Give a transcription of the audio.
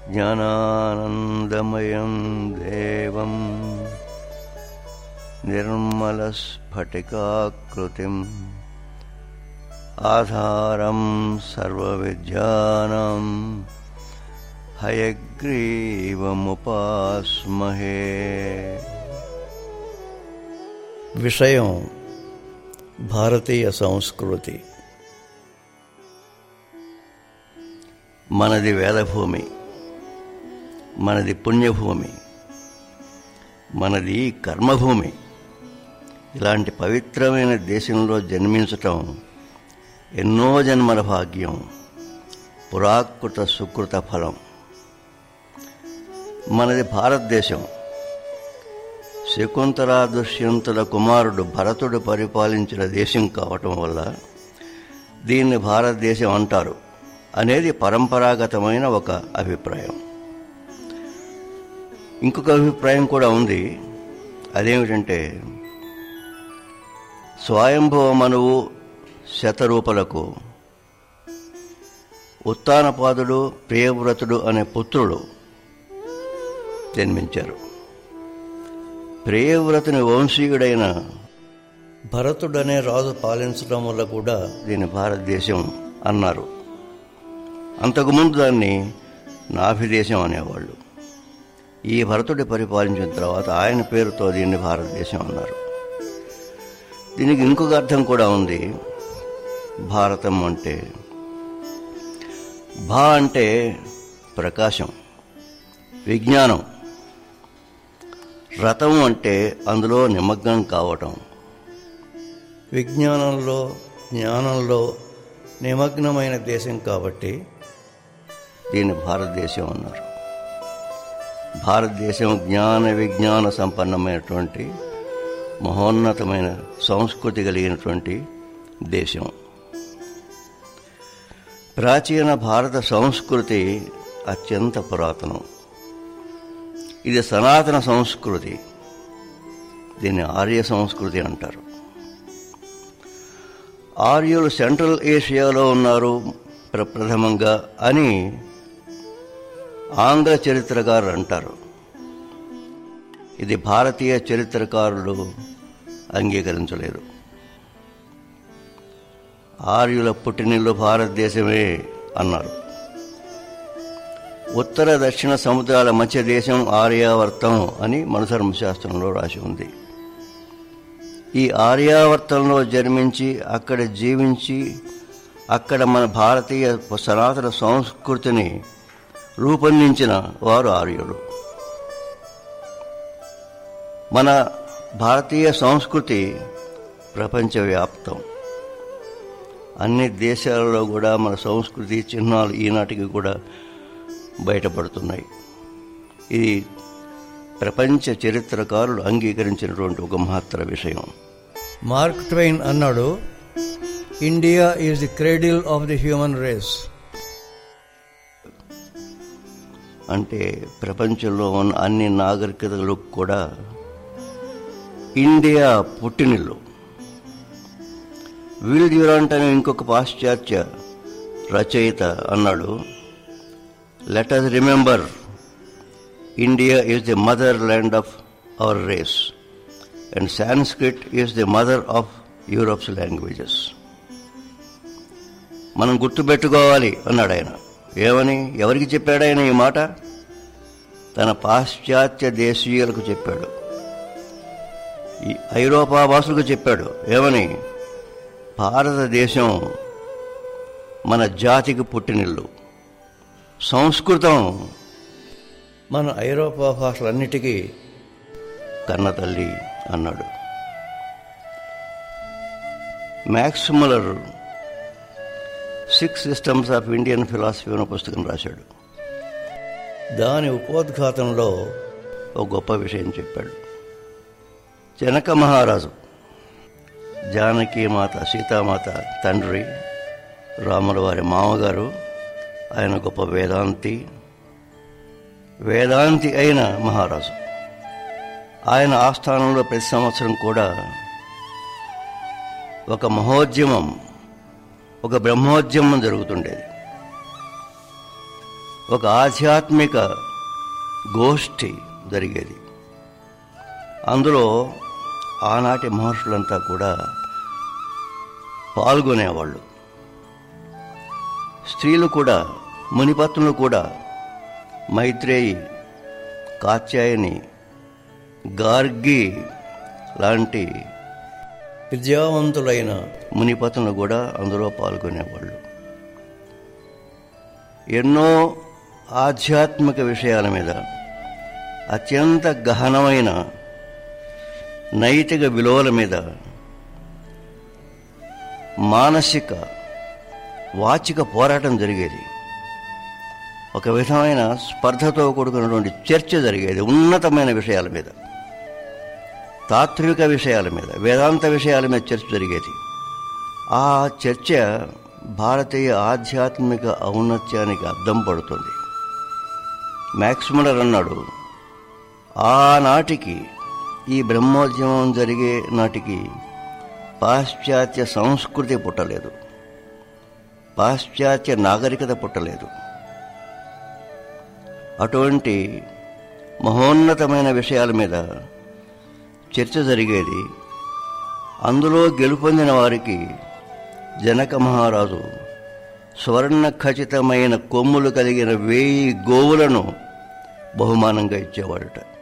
ज्ञानानन्दमयं देवं निर्मलस्फटिकाकृतिम् आधारं सर्वविद्यानां हयग्रीवमुपास्महे విషయం భారతీయ సంస్కృతి మనది వేదభూమి మనది పుణ్యభూమి మనది కర్మభూమి ఇలాంటి పవిత్రమైన దేశంలో జన్మించటం ఎన్నో జన్మల భాగ్యం పురాకృత సుకృత ఫలం మనది భారతదేశం శకుంతలా దుష్యంతుల కుమారుడు భరతుడు పరిపాలించిన దేశం కావటం వల్ల దీన్ని భారతదేశం అంటారు అనేది పరంపరాగతమైన ఒక అభిప్రాయం ఇంకొక అభిప్రాయం కూడా ఉంది అదేమిటంటే స్వయంభవ మనువు శతరూపలకు ఉత్తానపాదుడు ప్రియవ్రతుడు అనే పుత్రుడు జన్మించారు ప్రియవ్రతుని వంశీయుడైన భరతుడనే రాజు పాలించడం వల్ల కూడా దీన్ని భారతదేశం అన్నారు అంతకుముందు దాన్ని నాభిదేశం అనేవాళ్ళు ఈ భరతుడి పరిపాలించిన తర్వాత ఆయన పేరుతో దీన్ని భారతదేశం అన్నారు దీనికి ఇంకొక అర్థం కూడా ఉంది భారతం అంటే భా అంటే ప్రకాశం విజ్ఞానం రథం అంటే అందులో నిమగ్నం కావటం విజ్ఞానంలో జ్ఞానంలో నిమగ్నమైన దేశం కాబట్టి దీన్ని భారతదేశం అన్నారు భారతదేశం జ్ఞాన విజ్ఞాన సంపన్నమైనటువంటి మహోన్నతమైన సంస్కృతి కలిగినటువంటి దేశం ప్రాచీన భారత సంస్కృతి అత్యంత పురాతనం ఇది సనాతన సంస్కృతి దీన్ని ఆర్య సంస్కృతి అంటారు ఆర్యులు సెంట్రల్ ఏషియాలో ఉన్నారు ప్రప్రథమంగా అని ఆంగ్ల చరిత్రకారులు అంటారు ఇది భారతీయ చరిత్రకారులు అంగీకరించలేదు ఆర్యుల పుట్టినిల్లు భారతదేశమే అన్నారు ఉత్తర దక్షిణ సముద్రాల మధ్య దేశం ఆర్యావర్తం అని మనధర్మశాస్త్రంలో రాసి ఉంది ఈ ఆర్యావర్తంలో జన్మించి అక్కడ జీవించి అక్కడ మన భారతీయ సనాతన సంస్కృతిని రూపొందించిన వారు ఆర్యులు మన భారతీయ సంస్కృతి ప్రపంచవ్యాప్తం అన్ని దేశాలలో కూడా మన సంస్కృతి చిహ్నాలు ఈనాటికి కూడా బయటపడుతున్నాయి ఇది ప్రపంచ చరిత్రకారులు అంగీకరించినటువంటి ఒక మహత్తర విషయం మార్క్ ట్వైన్ అన్నాడు India is the cradle of the human race అంటే ప్రపంచంలో ఉన్న అన్ని నాగరికతలకు కూడా ఇండియా పుట్టినిల్లు విల్ డ్యూరాంట్ అనే ఇంకొక పాశ్చాత్య రచయిత అన్నాడు let us remember India is the motherland of our race and Sanskrit is the mother of Europe's languages మనం గుర్తుపెట్టుకోవాలి అన్నాడు ఆయన ఏమని ఎవరికి చెప్పాడు ఆయన ఈ మాట తన పాశ్చాత్య దేశీయులకు చెప్పాడు ఈ ఐరోపా వాసులకు చెప్పాడు ఏమని భారతదేశం మన జాతికి పుట్టినిల్లు సంస్కృతం మన ఐరోపా భాషలన్నిటికీ కన్న తల్లి అన్నాడు Max Muller six systems of Indian philosophy అనే పుస్తకం రాశాడు దాని ఉపోద్ఘాతంలో ఒక గొప్ప విషయం చెప్పాడు జనక మహారాజు జానకీమాత సీతామాత తండ్రి రాముల వారి మామగారు ఆయన గొప్ప వేదాంతి వేదాంతి అయిన మహారాజు ఆయన ఆస్థానంలో ప్రతి సంవత్సరం కూడా ఒక మహోద్యమం ఒక బ్రహ్మోద్యమం జరుగుతుండేది ఒక ఆధ్యాత్మిక గోష్ఠి జరిగేది అందులో ఆనాటి మహర్షులంతా కూడా పాల్గొనేవాళ్ళు స్త్రీలు కూడా మునిపత్నులు కూడా మైత్రేయి కాత్యాయని గార్గి లాంటి విద్యావంతులైన మునిపతులు కూడా అందులో పాల్గొనేవాళ్ళు ఎన్నో ఆధ్యాత్మిక విషయాల మీద అత్యంత గహనమైన నైతిక విలువల మీద మానసిక వాచిక పోరాటం జరిగేది ఒక విధమైన స్పర్ధతో కూడుకున్నటువంటి చర్చ జరిగేది ఉన్నతమైన విషయాల మీద తాత్విక విషయాల మీద వేదాంత విషయాల మీద చర్చ జరిగేది ఆ చర్చ భారతీయ ఆధ్యాత్మిక ఔన్నత్యానికి అద్దం పడుతుంది మ్యాక్స్ములర్ అన్నాడు ఆనాటికి ఈ బ్రహ్మోద్యమం జరిగే నాటికి పాశ్చాత్య సంస్కృతి పుట్టలేదు పాశ్చాత్య నాగరికత పుట్టలేదు అటువంటి మహోన్నతమైన విషయాల మీద చర్చ జరిగేది అందులో గెలుపొందిన వారికి జనక మహారాజు స్వర్ణ ఖచ్చితమైన కొమ్ములు కలిగిన వేయి గోవులను బహుమానంగా ఇచ్చేవాడట